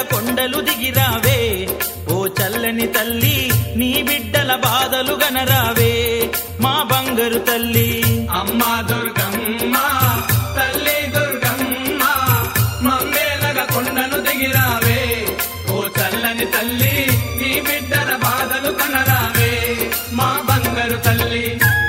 కొండలు దిగిరావే ఓ చల్లని తల్లి నీ బిడ్డల బాధలు గనరావే మా బంగారు తల్లి అమ్మా దుర్గమ్మ తల్లి దుర్గమ్మ మమ్మేలగ కొండను దిగిరావే ఓ చల్లని తల్లి నీ బిడ్డల బాధలు కనరావే మా బంగారు తల్లి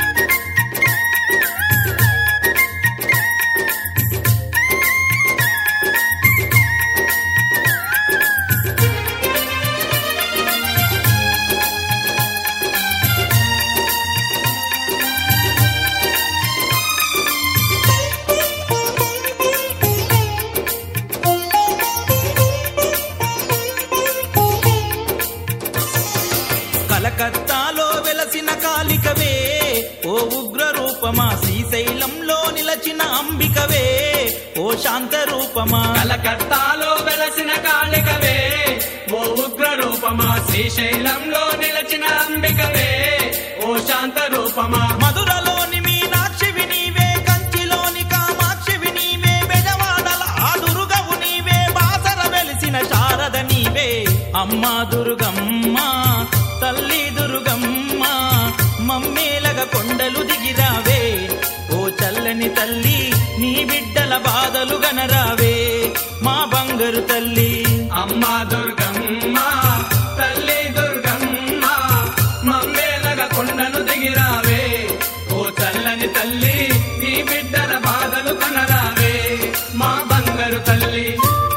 కలకత్తాలో వెలసిన కాలికవే ఓ ఉగ్ర రూపమా శ్రీశైలంలో నిలచిన అంబికవే ఓ శాంత రూపమా కలకత్తాలో వెలసిన కాళికవే ఓ ఉగ్ర రూపమా శ్రీశైలంలో నిలచిన అంబికవే ఓ శాంత రూపమా మధురలోని మీనాక్షివి నీవే కంచిలోని కామాక్షివి నీవే బెజవాడల ఆ దుర్గవు నీవే బాసర వెలిసిన శారద నీవే అమ్మా దుర్గమ్మ తల్లి దుర్గమ్మ మమ్మేలగ కొండలు దిగిరావే ఓ చల్లని తల్లి నీ బిడ్డల బాధలు గనరావే మా బంగారు తల్లి అమ్మా దుర్గమ్మ తల్లి దుర్గమ్మ మమ్మేలగ కొండను దిగిరావే ఓ చల్లని తల్లి నీ బిడ్డల బాధలు కనరావే మా బంగారు తల్లి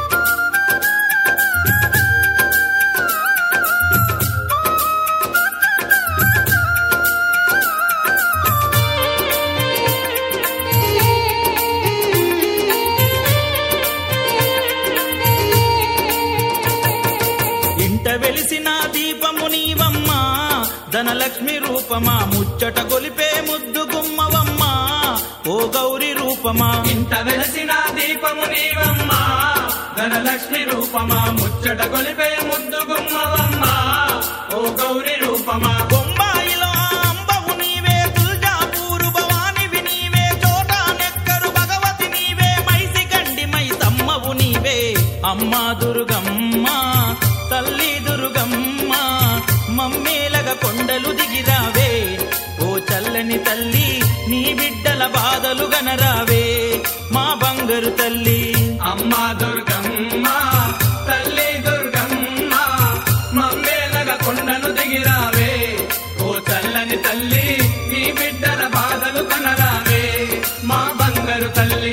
ఇంట వెలిసిన దీపము నీవమ్మా ధనలక్ష్మి రూపమా ముచ్చట గొలిపే ముద్దు గుమ్మవమ్మా ఓ గౌరి రూపమా ఇంత వెలసిన దీపము నీవమ్మా ధనలక్ష్మి రూపమా ముచ్చట కొలిపే ముద్దు గుమ్మవమ్మా ఓ గౌరి రూపమా బొంబాయిలో ఆ అంబవు నీవే తుల్జాపూరు భవానివి నీవే చోటా నెక్కరు భగవతి నీవే మైసి గండి మై తమ్మవు నీవే అమ్మా దుర్గమ్మ తల్లి దుర్గమ్మ మమ్మేలగ కొండలు దిగిరావే ఓ చల్లని తల్లి నీ బిడ్డల బాధలు గనరావే మా బంగారు తల్లి అమ్మా దుర్గమ్మ తల్లి దుర్గమ్మ మమ్మేలగ కొండను దిగిరావే ఓ చల్లని తల్లి ఈ బిడ్డల బాధలు కనరావే మా బంగారు తల్లి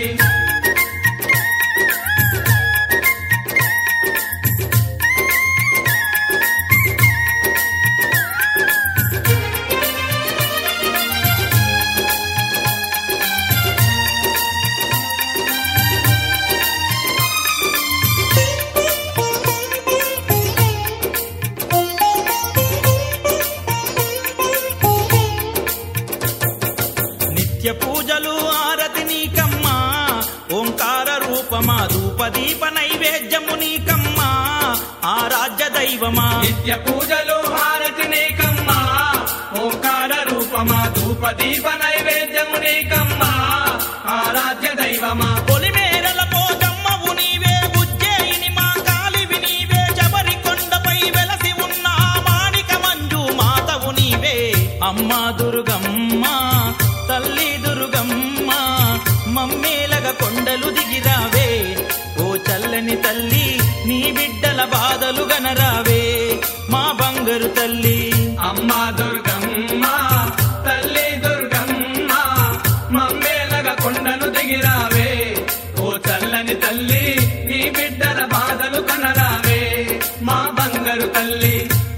నిత్య పూజలు ఆరతి నీకమ్మా ఓంకార రూపమా ధూపదీప నైవేద్యము నీకమ్మా ఆరాధ్య దైవమా నిత్య పూజలు హారతి నీకమ్మా ఓంకార రూపమా ధూప దీప నైవేద్యము నీకమ్మా ఆరాధ్య దైవమా పొలిమేరల పోజమ్మవు నీవే ఉజ్జయిని మా కాలివి నీవే జబరి కొండపై వెలసి ఉన్న ఆ మాణిక మంజు మాతవు నీవే అమ్మా దుర్గమ్మ తల్లి దుర్గమ్మ మమ్మేలగ కొండలు దిగిరావే ఓ చల్లని తల్లి నీ బిడ్డల బాధలు గనరావే మా బంగారు తల్లి అమ్మా దుర్గమ్మ తల్లి దుర్గమ్మ మమ్మేలగ కొండను దిగిరావే ఓ చల్లని తల్లి ఈ బిడ్డల బాధలు కనరావే మా బంగారు తల్లి